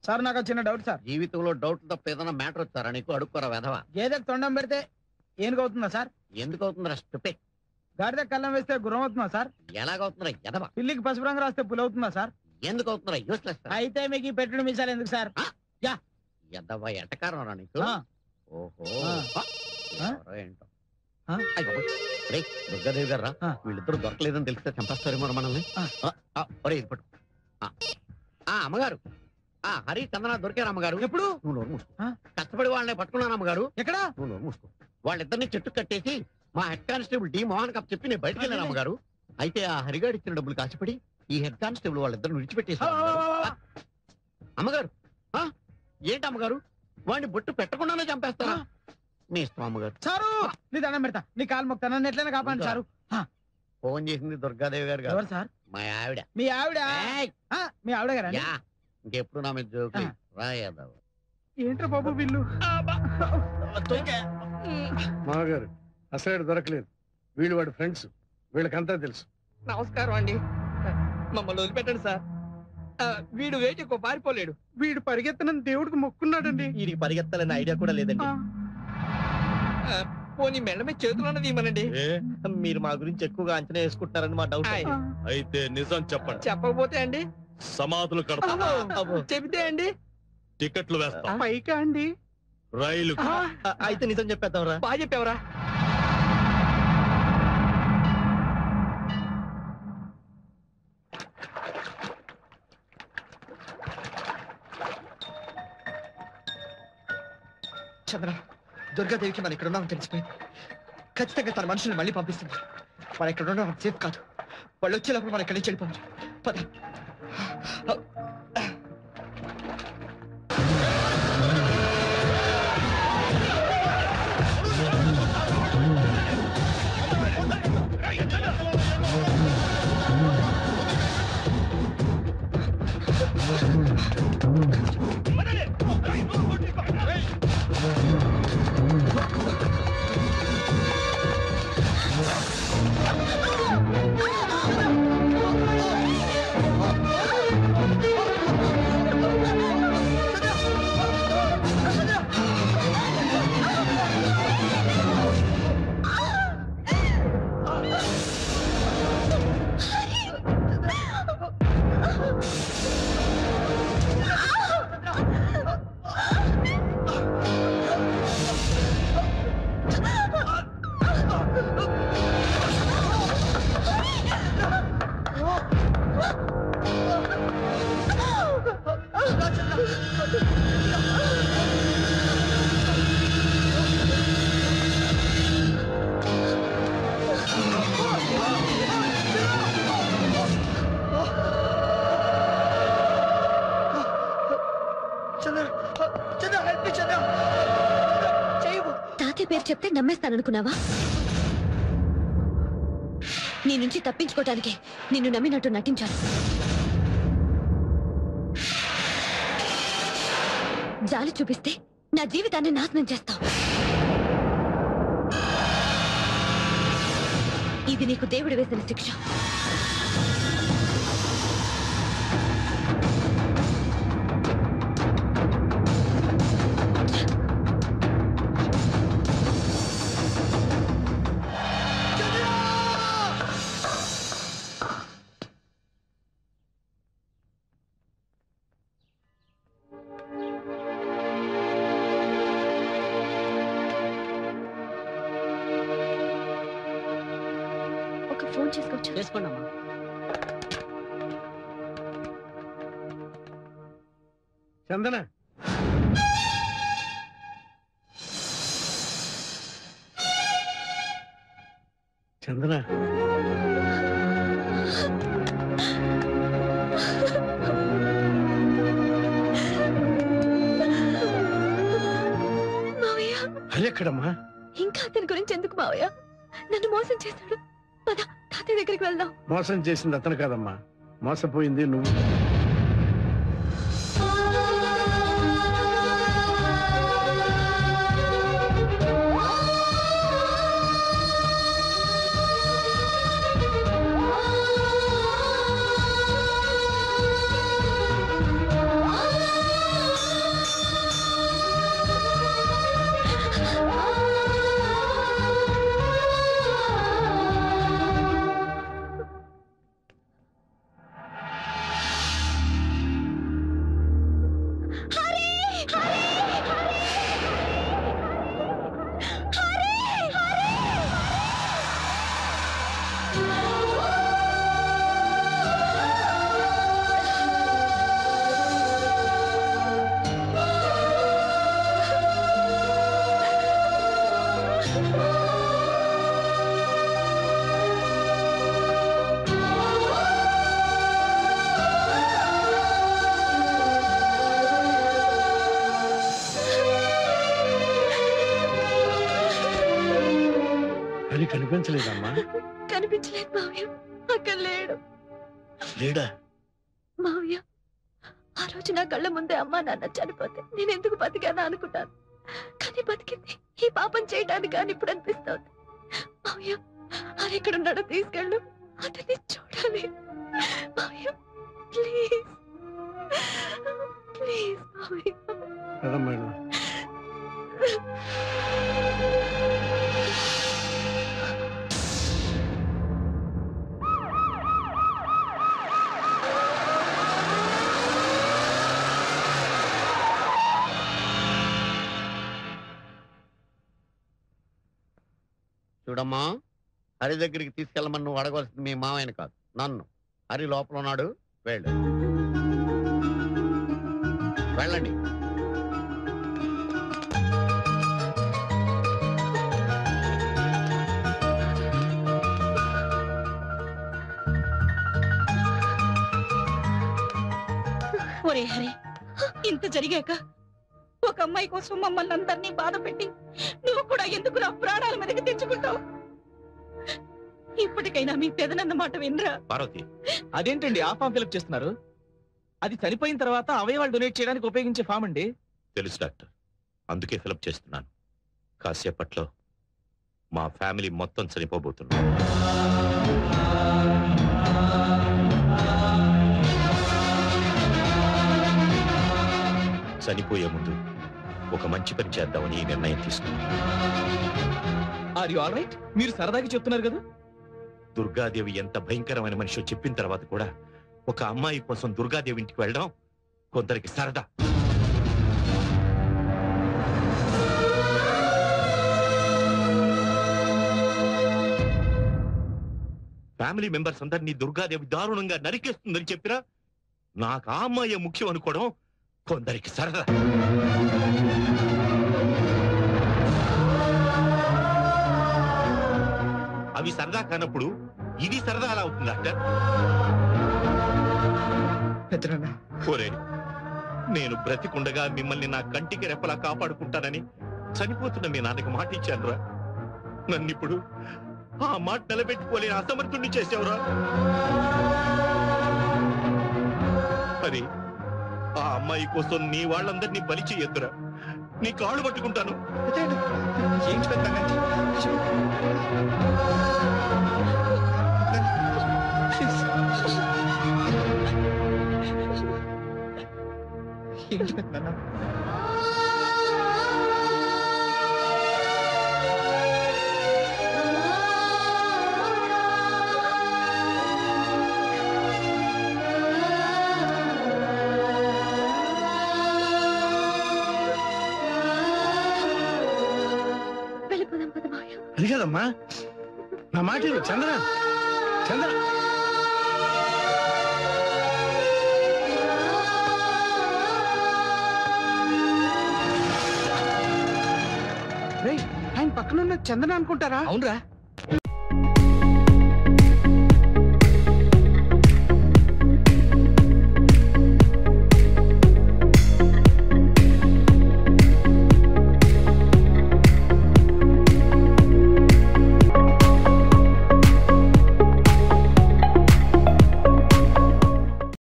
Sir నాకు చిన్న doubt sir జీవితంలో డౌట్ తప్ప ఏదైనా మ్యాటర్ వచ్చారా నీకు అడుక్కోరా వెధవ గేదెకు తొండం పెడితే ఏనుగవుతుందా సార్ ఎందుకు అవుతుందిరా స్టూపే గాడిద కళ్ళం వేస్తే గుర్రం అవుతుందా సార్ ఎలాగవుతుందిరా ఎదవ పిల్లికి పసుపు రంగు రాస్తే పులి అవుతుందా సార్ ఎందుకు అవుతుందిరా యూస్లెస్ అయితే మీకు ఈ పెట్టుడు మీసాలు ఎందుకు సార్ ఎదవ ఎటకారం రా నీకు ఆ, ఓహో ఆ. ఆ, ఎవరో ఏంటో ఆ? అయ్ బాబోయ్. రేయ్, దుర్గాదేవి గారు రా ఆ. వీళ్ళిద్దరు దొరకలేదని తెలిస్తే చంపేస్తారేమో మనల్ని ఆ. ఆ, ఆ, ఒరేయ్, ఇది పట్టు ఆ. ఆ, అమ్మగారు ఆ హరి చందన దొరికారు అమ్మగారు ఎప్పుడు నువ్వు నోరు మూసుకో ఆ? కష్టపడి వాళ్ళని పట్టుకున్నాను అమ్మగారు ఎక్కడ నువ్వు నోరు మూసుకో వాళ్ళిద్దరిని చెట్టు కట్టేసి మా హెడ్ కానిస్టేబుల్ డి మోహన్ కప్ చెప్పి నేను బయటకు వెళ్ళాను అమ్మగారు అయితే ఆ హరిగాడు ఇచ్చిన డబ్బులు కాసిపడి ఈ హెడ్ కానిస్టేబుల్ వాళ్ళిద్దరిని విడిచిపెట్టేసి ఆ, ఆ, ఆ, ఆ. అమ్మగారు ఆ? ఏంటి అమ్మగారు వాడిని బొట్టు పెట్టకుండానే చంపేస్తారా ఆ. నీ ఇష్టం అమ్మగారు సారు నీ దండం పెడతా నీ కాలు మొక్తా నన్ను ఎట్లైనా కాపాడండి సారు ఫోన్ చేసింది దుర్గాదేవి గారు కాదు ఎవరు సార్ మా ఆవిడ మీ ఆవిడ ఏయ్! ఆ, మీ ఆవిడ గారా యా ఇంకెప్పుడు నా మీద జోకి ఆ. రాయదావు ఏంట్రా బాబు వీళ్ళు మామగారు అసలు దొరకలేదు వీళ్ళు వాడి ఫ్రెండ్స్ వీళ్ళకంతా తెలుసు నమస్కారం అండి మమ్మల్ని వదిలిపెట్టండి సార్ ఆ, వీడు వేటి ఎక్కువ పారిపోలేడు వీడు పరిగెత్తనని దేవుడికి మొక్కున్నాడండి వీడికి పరిగెత్తాలనే ఐడియా కూడా లేదండి ఆ, పోనీ మెడ మీద చేతులు ఇవ్వనండి ఏ మీరు మా గురించి ఎక్కువగా అంచనా వేసుకుంటున్నారని మా డౌట్ ఆ. అయితే నిజం చెప్పండి చెప్పకపోతే అండి సమాధులు కడతా అబ్బో, చెబితే అండి టికెట్లు వేస్తాం పైకా అండి రైలు ఆ, అయితే నిజం చెప్పేద్దాంరా బాగా చెప్పావురా చంద్ర దుర్గాదేవికి మనం ఇక్కడ ఉన్నామని తెలిసిపోయింది ఖచ్చితంగా తన మనుషుల్ని మళ్ళీ పంపిస్తుంది మనం ఇక్కడ ఉండడం సేఫ్ కాదు వాళ్ళు వచ్చేటప్పుడు మనం ఇక్కడి నుంచి వెళ్ళిపోవచ్చు పద చంద్ర చంద్ర హెల్ప్ మీ చంద్ర చేయవు తాతయ్య పేరు చెప్తే నమ్మేస్తాననుకున్నావా నీ నుంచి తప్పించుకోవటానికి నిన్ను నమ్మినట్టు నటించాను జాలి చూపిస్తే నా జీవితాన్ని నాశనం చేస్తావు ఇది నీకు దేవుడు వేసిన శిక్ష ఒక ఫోన్ చేసుకోవచ్చు చేసుకోండి అమ్మా చందన చందన మావయ్య హరెక్కడమ్మా ఇంకా అతని గురించి ఎందుకు మావయ్య నన్ను మోసం చేశాడు పద తాతయ్య దగ్గరికి వెళ్దాం మోసం చేసింది అతను కాదమ్మా మోసపోయింది నువ్వు ఆ కనిపించలేదమ్మా కనిపించలేదు మావయ్య అక్కడ లేడు లేడా మావయ్య ఆ రోజు నా కళ్ళ ముందే అమ్మా నాన్న చనిపోతే నేను ఎందుకు బతికానా అనుకున్నాను కానీ బతికింది ఈ పాపం చేయడానికి కానీ ఇప్పుడు అనిపిస్తోంది మావయ్య అది ఎక్కడున్నాడో తీసుకెళ్ళు అతన్ని చూడాలి మావయ్య ప్లీజ్ ప్లీజ్ మావయ్య కదమ్మా వెళ్ళు. చూడమ్మా హరి దగ్గరికి తీసుకెళ్ళమని నువ్వు అడగవలసింది మీ మామయ్యని కాదు నన్ను హరి లోపల ఉన్నాడు వెళ్ళు వెళ్ళండి ఒరే హరి ఇంత జరిగాక ఒక అమ్మాయి కోసం మమ్మల్ని అందరినీ బాధ పెట్టి నువ్వు కూడా ఎందుకు నా ప్రాణాల మీదకి తెచ్చుకుంటావు ఇప్పటికైనా మీ పెదనన్న మాట వినరా పార్వతి అదేంటండి ఆ ఫామ్ ఫిల్అప్ చేస్తున్నారు అది చనిపోయిన తర్వాత అవయవాలు డొనేట్ చేయడానికి ఉపయోగించే ఫామ్ అండి తెలుసు డాక్టర్ అందుకే ఫిలప్ చేస్తున్నాను కాసేపట్లో మా ఫ్యామిలీ మొత్తం చనిపోబోతున్నాం చనిపోయే ముందు ఒక మంచి పని చేద్దామని ఈ నిర్ణయం తీసుకున్నాను ఆర్ యు ఆల్ రైట్ మీరు సరదాగా చెప్తున్నారు కదా దుర్గాదేవి ఎంత భయంకరమైన మనిషో చెప్పిన తర్వాత కూడా ఒక అమ్మాయి కోసం దుర్గాదేవి ఇంటికి వెళ్ళడం కొందరికి సరదా ఫ్యామిలీ మెంబర్స్ అందరినీ దుర్గాదేవి దారుణంగా నరికేస్తుందని చెప్పినా నాకు ఆ అమ్మాయి ముఖ్యం అనుకోవడం కొందరికి సరదా అవి సరదా కానప్పుడు ఇది సరదా అలా అవుతుంది డాక్టర్ పెద్దనాన్న ఒరే నేను బ్రతికుండగా మిమ్మల్ని నా కంటికి రెప్పలా కాపాడుకుంటానని చనిపోతున్న మీ నాన్నకి మాట ఇచ్చానురా నన్నిప్పుడు ఆ మాట నిలబెట్టుకోలేని అసమర్థుణ్ణి చేసావురా మరి ఆ అమ్మాయి కోసం నీ వాళ్ళందరినీ బలి చేయొద్దురా నీ కాళ్ళు పట్టుకుంటాను పెద్దనాన్న, ఏంటి పెద్దనాన్న? ఏంటి పెద్దనాన్న? వెళ్ళిపోదాం పద మావయ్య అది కదమ్మా నా మాట విను, చంద్ర చంద్ర రేయ్ ఆయన పక్కనున్న చందన అనుకుంటారా అవునరా